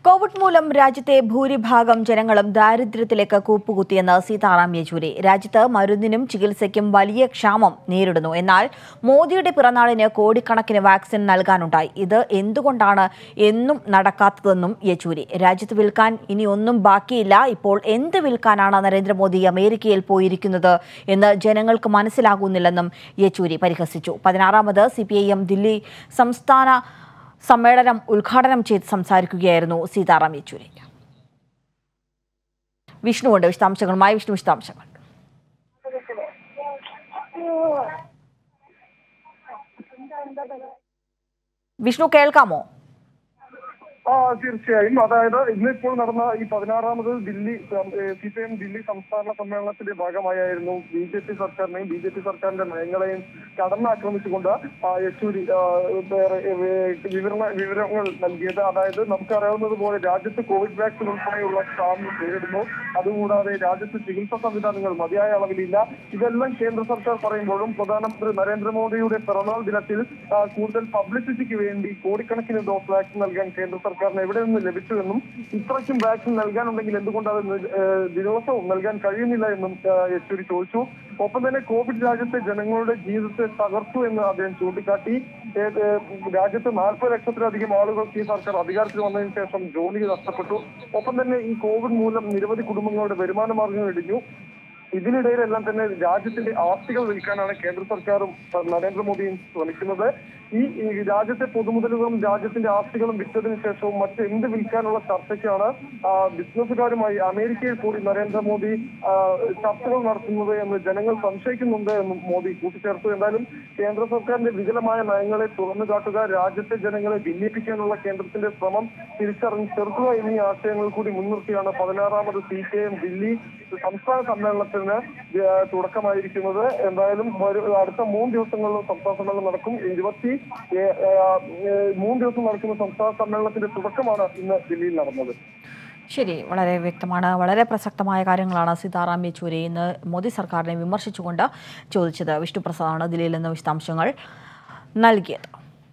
Covid മൂലം രാജ്യത്തെ ഭൂരിഭാഗം ജനങ്ങളും ദാരിദ്ര്യത്തിലേക്ക് കൂപ്പുകുത്തിയെന്ന് സീതാറാം യെച്ചൂരി രാജ്യത്ത് മരുന്നിനും ചികിത്സയ്ക്കും വലിയ ക്ഷാമം നേരിടുന്നു എന്നാൽ മോദിയുടെ പിറന്നാളിന് കോടിക്കണക്കിന് വാക്സിൻ നൽകാനുണ്ടായി ഇത് എന്തുകൊണ്ടാണ് എന്നും നടക്കാത്തതെന്നും യെച്ചൂരി രാജ്യത്ത് വിൽക്കാൻ ഇനി ഒന്നും ബാക്കിയില്ല ഇപ്പോൾ എന്ത് വിൽക്കാനാണ് നരേന്ദ്രമോദി അമേരിക്കയിൽ പോയിരിക്കുന്നത് എന്ന് ജനങ്ങൾക്ക് മനസ്സിലാകുന്നില്ലെന്നും യെച്ചൂരി പരിഹസിച്ചു പതിനാറാമത് സി ദില്ലി സംസ്ഥാന സമ്മേളനം ഉദ്ഘാടനം ചെയ്ത് സംസാരിക്കുകയായിരുന്നു സീതാറാം യെച്ചൂരി വിഷ്ണുവുണ്ട് വിശദാംശങ്ങളുമായി വിഷ്ണു വിശദാംശങ്ങൾ വിഷ്ണു കേൾക്കാമോ ആ തീർച്ചയായും അതായത് ഇന്നിപ്പോൾ നടന്ന ഈ പതിനാറാമത് Delhi C P M Delhi സംസ്ഥാന സമ്മേളനത്തിന്റെ ഭാഗമായായിരുന്നു ബി ജെ പി സർക്കാരിനെയും ബി ജെ പി സർക്കാരിന്റെ നയങ്ങളെയും കടന്നാക്രമിച്ചുകൊണ്ട് ആ, യെച്ചൂരി ആ, വേറെ, ഏ, വിവരണ വിവരങ്ങൾ നൽകിയത് അതായത് നമുക്കറിയാവുന്നത് പോലെ രാജ്യത്ത് കോവിഡ് വാക്സിൻ ഉൾപ്പെടെയുള്ള ക്ഷാമം നേരിടുന്നു അതുകൂടാതെ രാജ്യത്ത് ചികിത്സാ സംവിധാനങ്ങൾ മതിയായ അളവിലില്ല ഇതെല്ലാം കേന്ദ്ര സർക്കാർ പറയുമ്പോഴും പ്രധാനമന്ത്രി നരേന്ദ്രമോദിയുടെ പിറന്നാൾ ദിനത്തിൽ ആ, കൂടുതൽ പബ്ലിസിറ്റിക്ക് വേണ്ടി കോടിക്കണക്കിന് ഡോസ് വാക്സിൻ നൽകാൻ കേന്ദ്ര സർക്കാരിന് എവിടെ നിന്ന് ലഭിച്ചുവെന്നും ഇത്രയ്ക്കും വാക്സിൻ നൽകാനുണ്ടെങ്കിൽ എന്തുകൊണ്ട് അത് നി- ഏഹ് ദിവസവും നൽകാൻ കഴിയുന്നില്ല എന്നും ഏഹ് യെച്ചൂരി ചോദിച്ചു ഒപ്പം തന്നെ കോവിഡ് രാജ്യത്തെ ജനങ്ങളുടെ ജീവിതത്തെ തകർത്തു എന്ന് അദ്ദേഹം ചൂണ്ടിക്കാട്ടി ഏഹ് ഏഹ് രാജ്യത്ത് നാൽപ്പത് ലക്ഷത്തിലധികം ആളുകൾക്ക് ഈ സർക്കാർ അധികാരത്തിൽ വന്നതിന് ശേഷം ജോലി നഷ്ടപ്പെട്ടു ഒപ്പം തന്നെ ഈ കോവിഡ് മൂലം നിരവധി കുടുംബങ്ങളുടെ വരുമാന മാർഗങ്ങൾ ഇടിഞ്ഞു ഇതിനിടയിലെല്ലാം തന്നെ രാജ്യത്തിന്റെ ആസ്തികൾ വിൽക്കാനാണ് കേന്ദ്ര സർക്കാരും ഏഹ് നരേന്ദ്രമോദിയും ശ്രമിക്കുന്നത് ഈ ഈ രാജ്യത്തെ പൊതുമുതലുകളും രാജ്യത്തിന്റെ ആസ്തികളും വിറ്റതിന് ശേഷവും മറ്റെന്ത് വിൽക്കാനുള്ള ചർച്ചയ്ക്കാണ് ആ, ബിസിനസ്സുകാരുമായി അമേരിക്കയിൽ കൂടി നരേന്ദ്രമോദി ആ, ചർച്ചകൾ നടത്തുന്നത് എന്ന് ജനങ്ങൾ സംശയിക്കുന്നുണ്ട് എന്നും മോദി കൂട്ടിച്ചേർത്തു എന്തായാലും കേന്ദ്ര സർക്കാരിന്റെ വികലമായ നയങ്ങളെ തുറന്നു കാട്ടുക രാജ്യത്തെ ജനങ്ങളെ ഭിന്നിപ്പിക്കാനുള്ള കേന്ദ്രത്തിന്റെ ശ്രമം തിരിച്ചറിഞ്ഞ് ചെറുക്കുക എന്നീ ആശയങ്ങൾ കൂടി മുൻനിർത്തിയാണ് പതിനാറാമത് സി കെ എം ദില്ലി സംസ്ഥാന സമ്മേളനത്തിന് ഏ, തുടക്കമായിരിക്കുന്നത് എന്തായാലും ഒരു- അടുത്ത മൂന്ന് ദിവസങ്ങളിൽ സംസ്ഥാന സമ്മേളനം നടക്കും ഇരുപത്തി ഏ, ഏ, ഏ, മൂന്ന് ദിവസം നടക്കുന്ന സംസ്ഥാന സമ്മേളനത്തിന്റെ തുടക്കമാണ് ഇന്ന് ദില്ലിയിൽ നടന്നത് ശരി വളരെ വ്യക്തമാണ് വളരെ പ്രസക്തമായ കാര്യങ്ങളാണ് സീതാറാം യെച്ചൂരി ഇന്ന് മോദി സർക്കാരിനെ വിമർശിച്ചുകൊണ്ട് ചോദിച്ചത് വിഷ്ണു പ്രസാദാണ് ദില്ലിയിൽ നിന്ന് വിശദാംശങ്ങൾ നൽകിയത്